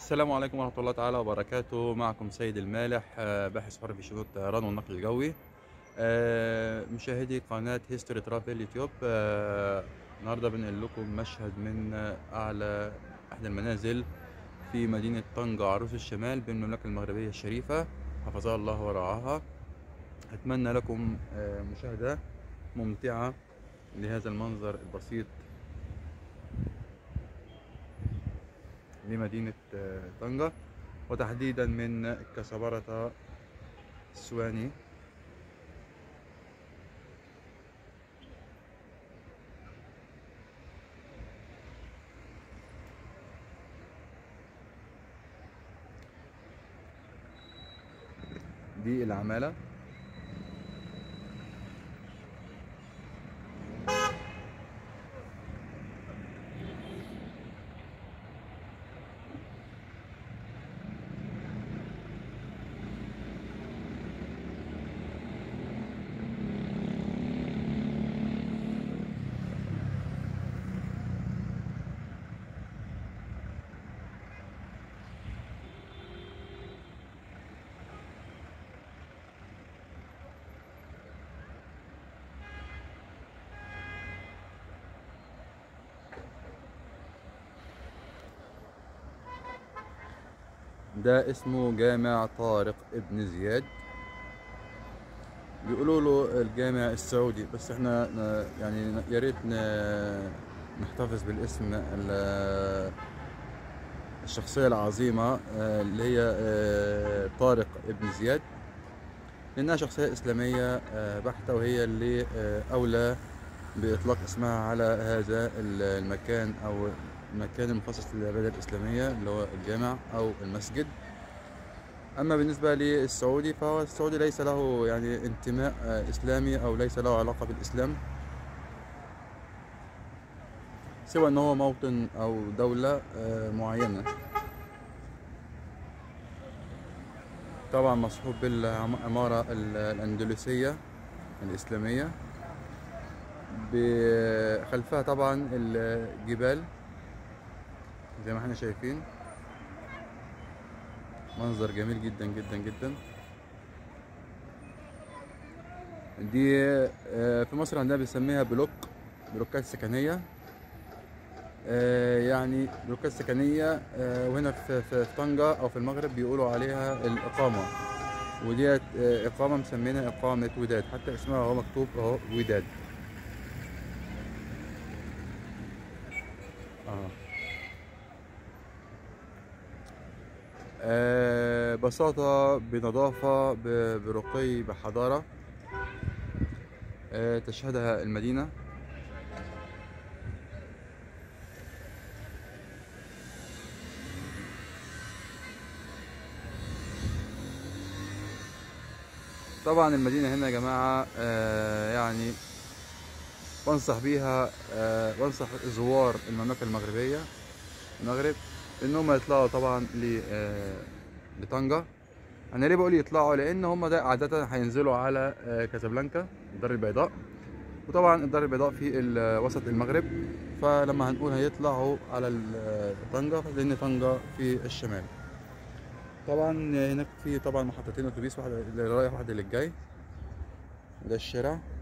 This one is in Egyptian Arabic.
السلام عليكم ورحمة الله تعالى وبركاته معكم سيد المالح آه، باحث حر في شؤون الطيران والنقل الجوي آه، مشاهدي قناة هيستوري ترافل يوتيوب آه، النهاردة بنقل لكم مشهد من آه، أعلى إحدى المنازل في مدينة طنجة عروس الشمال بالمملكة المغربية الشريفة حفظها الله ورعاها أتمنى لكم آه، مشاهدة ممتعة لهذا المنظر البسيط لمدينة آه، طنجة وتحديدا من كسبرة السواني دي العمالة ده اسمه جامع طارق ابن زياد بيقولوا له الجامع السعودي بس احنا ن- يعني ن- يا ريت ن- نحتفظ بالاسم ال- الشخصية العظيمة آه، اللي هي آه، طارق ابن زياد لأنها شخصية إسلامية آه، بحتة وهي اللي آه، أولى بإطلاق اسمها على هذا ال- المكان أو المكان المخصص للعبادة الإسلامية اللي هو الجامع أو المسجد أما بالنسبة للسعودي فهو السعودي ليس له يعني انتماء آه، إسلامي أو ليس له علاقة بالإسلام سوى أن هو موطن أو دولة آه، معينة طبعا مصحوب بالعمارة ال- الأندلسية الإسلامية بخلفها طبعا الجبال زي ما احنا شايفين منظر جميل جدا جدا جدا دي آه، في مصر عندنا بنسميها بلوك بلوكات سكنية آه، يعني بلوكات سكنية آه، وهنا في في في طنجة أو في المغرب بيقولوا عليها الإقامة وديت آه، إقامة مسمينها إقامة وداد حتى اسمها هو مكتوب أهو وداد آه. آه، بساطة بنظافة ب- برقي بحضارة آه، تشهدها المدينة طبعا المدينة هنا يا جماعة آه، يعني بنصح بيها آه، بنصح زوار المملكة المغربية المغرب ان هم يطلعوا طبعا ل آه، لطنجة انا ليه بقول يطلعوا لان هم ده عادة هينزلوا على آه، كازابلانكا الدار البيضاء وطبعا الدار البيضاء في ال- وسط المغرب فلما هنقول هيطلعوا على ال- آه، طنجة لان طنجة في الشمال طبعا هناك في طبعا محطتين اتوبيس واحدة اللي رايح واحدة اللي جاي ده الشارع